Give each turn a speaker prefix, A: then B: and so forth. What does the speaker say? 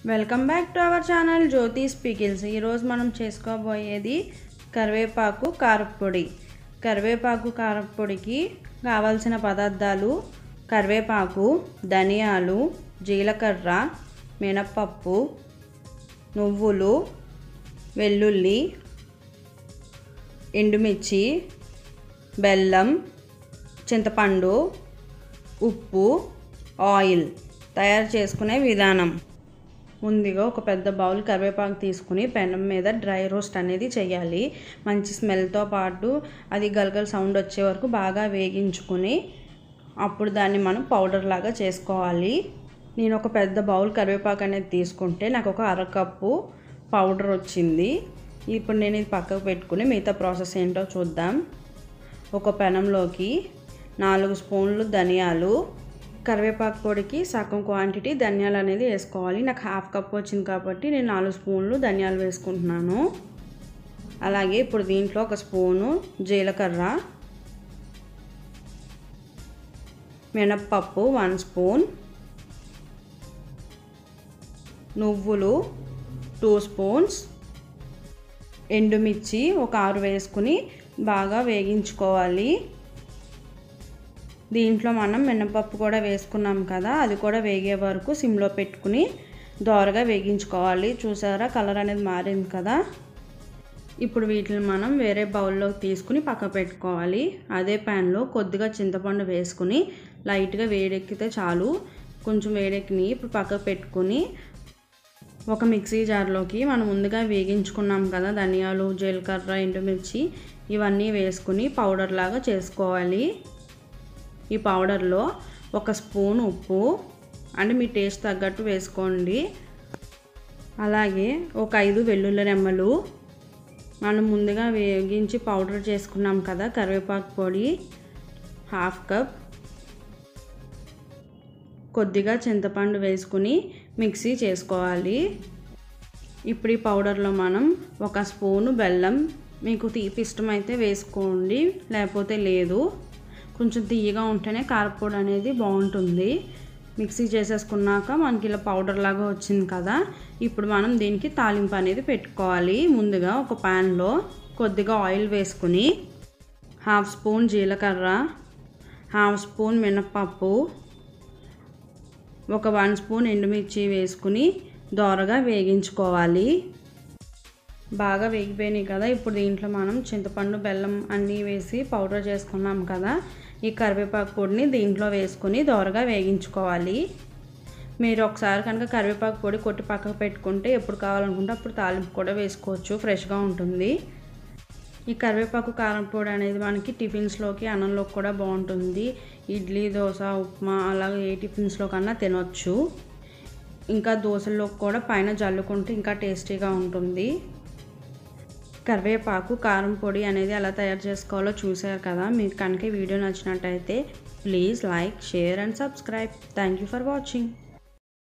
A: welcome back to our channel Jyoti స్పీకిల్స్ ఈరోజు మనం చేసుకోబోయేది కరివేపాకు కారప్పొడి కరివేపాకు కారప్పొడికి కావాల్సిన పదార్థాలు కరివేపాకు ధనియాలు జీలకర్ర మినప్పప్పు నువ్వులు వెల్లుల్లి ఎండుమిర్చి బెల్లం చింతపండు ఉప్పు ఆయిల్ తయారు చేసుకునే విధానం ముందుగా ఒక పెద్ద బౌల్ కరివేపాకు తీసుకుని పెనం మీద డ్రై రోస్ట్ అనేది చేయాలి మంచి స్మెల్తో పాటు అది గలగల సౌండ్ వచ్చే వరకు బాగా వేగించుకుని అప్పుడు దాన్ని మనం పౌడర్ లాగా చేసుకోవాలి నేను ఒక పెద్ద బౌల్ కరివేపాకు అనేది తీసుకుంటే నాకు ఒక అరకప్పు పౌడర్ వచ్చింది ఇప్పుడు నేను ఇది పక్కకు పెట్టుకుని మిగతా ప్రాసెస్ ఏంటో చూద్దాం ఒక పెనంలోకి నాలుగు స్పూన్లు ధనియాలు కరివేపాకు పొడికి సగం క్వాంటిటీ ధనియాలు అనేది వేసుకోవాలి నాకు హాఫ్ కప్ వచ్చింది కాబట్టి నేను నాలుగు స్పూన్లు ధనియాలు వేసుకుంటున్నాను అలాగే ఇప్పుడు దీంట్లో ఒక స్పూను జీలకర్ర మినప్పప్పు వన్ స్పూన్ నువ్వులు టూ స్పూన్స్ ఎండుమిర్చి ఒక ఆరు వేసుకుని బాగా వేగించుకోవాలి దీంట్లో మనం మినపప్పు కూడా వేసుకున్నాం కదా అది కూడా వేగే వరకు సిమ్లో పెట్టుకుని దోరగా వేగించుకోవాలి చూసారా కలర్ అనేది మారింది కదా ఇప్పుడు వీటిని మనం వేరే బౌల్లో తీసుకుని పక్క పెట్టుకోవాలి అదే ప్యాన్లో కొద్దిగా చింతపండు వేసుకుని లైట్గా వేడెక్కితే చాలు కొంచెం వేడెక్కిని ఇప్పుడు పక్కకు పెట్టుకుని ఒక మిక్సీ జార్లోకి మనం ముందుగా వేగించుకున్నాం కదా ధనియాలు జీలకర్ర ఎండుమిర్చి ఇవన్నీ వేసుకుని పౌడర్ లాగా చేసుకోవాలి ఈ పౌడర్లో ఒక స్పూన్ ఉప్పు అంటే మీ టేస్ట్ తగ్గట్టు వేసుకోండి అలాగే ఒక ఐదు వెల్లుల్లి రెమ్మలు మనం ముందుగా వేగించి పౌడర్ చేసుకున్నాం కదా కరివేపాకు పొడి హాఫ్ కప్ కొద్దిగా చింతపండు వేసుకుని మిక్సీ చేసుకోవాలి ఇప్పుడు ఈ పౌడర్లో మనం ఒక స్పూను బెల్లం మీకు తీపి ఇష్టమైతే వేసుకోండి లేకపోతే లేదు కొంచెం తీయగా ఉంటేనే కారపొడి అనేది బాగుంటుంది మిక్సీ చేసేసుకున్నాక మనకి ఇలా పౌడర్ లాగా వచ్చింది కదా ఇప్పుడు మనం దీనికి తాలింపు అనేది పెట్టుకోవాలి ముందుగా ఒక ప్యాన్లో కొద్దిగా ఆయిల్ వేసుకుని హాఫ్ స్పూన్ జీలకర్ర హాఫ్ స్పూన్ మినప్పప్పు ఒక వన్ స్పూన్ ఎండుమిర్చి వేసుకుని దోరగా వేగించుకోవాలి బాగా వేగిపోయినాయి కదా ఇప్పుడు దీంట్లో మనం చింతపండు బెల్లం అన్నీ వేసి పౌడర్ చేసుకున్నాం కదా ఈ కరివేపాకు పొడిని దీంట్లో వేసుకొని దోరగా వేగించుకోవాలి మీరు ఒకసారి కనుక కరివేపాకు పొడి కొట్టి పక్కకు పెట్టుకుంటే ఎప్పుడు కావాలనుకుంటే అప్పుడు తాలింపు కూడా వేసుకోవచ్చు ఫ్రెష్గా ఉంటుంది ఈ కరివేపాకు కారం పొడి అనేది మనకి టిఫిన్స్లోకి అన్నంలోకి కూడా బాగుంటుంది ఇడ్లీ దోశ ఉప్మా అలాగే ఏ టిఫిన్స్లో కన్నా తినొచ్చు ఇంకా దోశల్లోకి కూడా పైన జల్లుకుంటే ఇంకా టేస్టీగా ఉంటుంది కరివేపాకు కారం పొడి అనేది ఎలా తయారు చేసుకోవాలో చూసారు కదా మీకు కనుక వీడియో నచ్చినట్టయితే please like share and subscribe thank you for watching